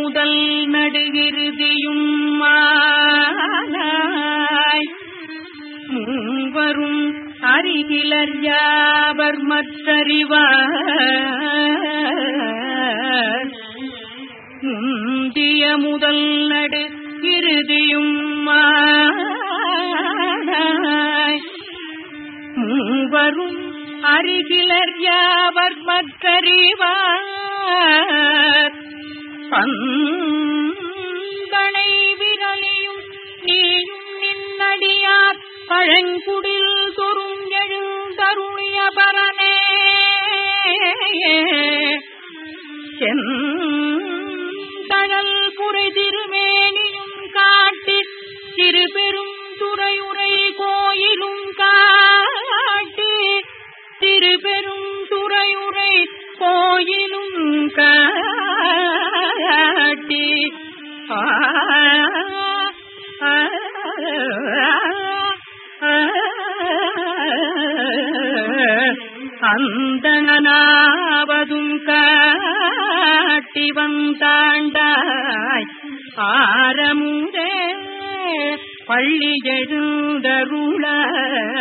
முதல் நடுகிருதியும் மாலாய் மூவரும் அருகிலர் யாவர் மற்றறிவார் முந்திய முதல் நடு இறுதியும் மாலாய் மூவரும் அருகிலர் யாவர் மற்றறிவார் பந்தனை விரலியும் நீயும் நின்னடியார் பழங்குடில் சொரும் எழுந்தருளிய பரனே செந்தழல் புரை திருமேனியும் காட்டி திருபெரும் துறையுரை கோயிலும் காட்டி திருபெரும் துறையுரை கோயிலும் காட்டி ஆ ஆ, ஆ, அந்தனாவதும் காட்டி வந்தாண்டாய் ஆரமுதே பள்ளி எழுந்தருள